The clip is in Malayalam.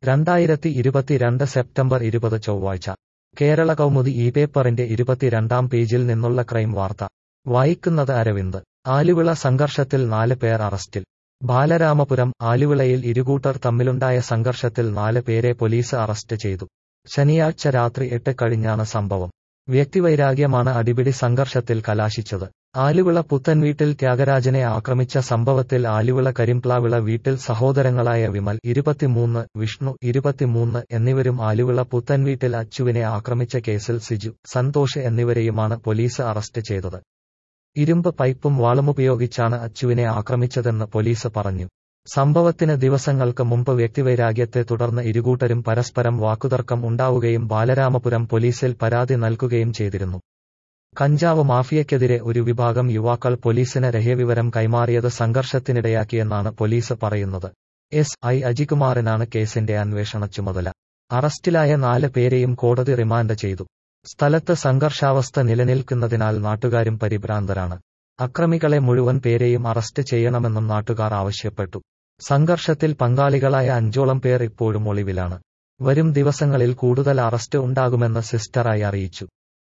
രണ്ടായിരത്തി ഇരുപത്തിരണ്ട് സെപ്റ്റംബർ ഇരുപത് ചൊവ്വാഴ്ച കേരള കൗമുദി ഈ പേപ്പറിന്റെ ഇരുപത്തിരണ്ടാം പേജിൽ നിന്നുള്ള ക്രൈം വാർത്ത വായിക്കുന്നത് അരവിന്ദ് ആലുവിള സംഘർഷത്തിൽ നാല് പേർ അറസ്റ്റിൽ ബാലരാമപുരം ആലുവിളയിൽ ഇരുകൂട്ടർ തമ്മിലുണ്ടായ സംഘർഷത്തിൽ നാല് പേരെ പോലീസ് അറസ്റ്റ് ചെയ്തു ശനിയാഴ്ച രാത്രി എട്ട് കഴിഞ്ഞാണ് സംഭവം വ്യക്തിവൈരാഗ്യമാണ് അടിപിടി സംഘർഷത്തിൽ കലാശിച്ചത് ആലുവിള പുത്തൻ വീട്ടിൽ ത്യാഗരാജനെ ആക്രമിച്ച സംഭവത്തിൽ ആലുവിള കരിംപ്ലാവിള വീട്ടിൽ സഹോദരങ്ങളായ വിമൽ ഇരുപത്തിമൂന്ന് വിഷ്ണു ഇരുപത്തിമൂന്ന് എന്നിവരും ആലുവിള പുത്തൻ വീട്ടിൽ അച്ചുവിനെ ആക്രമിച്ച കേസിൽ സിജു സന്തോഷ് എന്നിവരെയുമാണ് പോലീസ് അറസ്റ്റ് ചെയ്തത് ഇരുമ്പ് പൈപ്പും വാളുമുപയോഗിച്ചാണ് അച്ചുവിനെ ആക്രമിച്ചതെന്ന് പോലീസ് പറഞ്ഞു സംഭവത്തിന് ദിവസങ്ങൾക്ക് മുമ്പ് വ്യക്തിവൈരാഗ്യത്തെ തുടർന്ന് ഇരുകൂട്ടരും പരസ്പരം വാക്കുതർക്കം ഉണ്ടാവുകയും ബാലരാമപുരം പോലീസിൽ പരാതി നൽകുകയും ചെയ്തിരുന്നു കഞ്ചാവ് മാഫിയയ്ക്കെതിരെ ഒരു വിഭാഗം യുവാക്കൾ പോലീസിന് രഹ്യവിവരം കൈമാറിയത് സംഘർഷത്തിനിടയാക്കിയെന്നാണ് പോലീസ് പറയുന്നത് എസ് ഐ അജികുമാറിനാണ് കേസിന്റെ അന്വേഷണ ചുമതല അറസ്റ്റിലായ നാല് പേരെയും കോടതി റിമാൻഡ് ചെയ്തു സ്ഥലത്ത് സംഘർഷാവസ്ഥ നിലനിൽക്കുന്നതിനാൽ നാട്ടുകാരും പരിഭ്രാന്തരാണ് അക്രമികളെ മുഴുവൻ പേരെയും അറസ്റ്റ് ചെയ്യണമെന്നും നാട്ടുകാർ ആവശ്യപ്പെട്ടു സംഘർഷത്തിൽ പങ്കാളികളായ അഞ്ചോളം പേർ ഇപ്പോഴും ഒളിവിലാണ് വരും ദിവസങ്ങളിൽ കൂടുതൽ അറസ്റ്റ് ഉണ്ടാകുമെന്ന് സിസ്റ്ററായി അറിയിച്ചു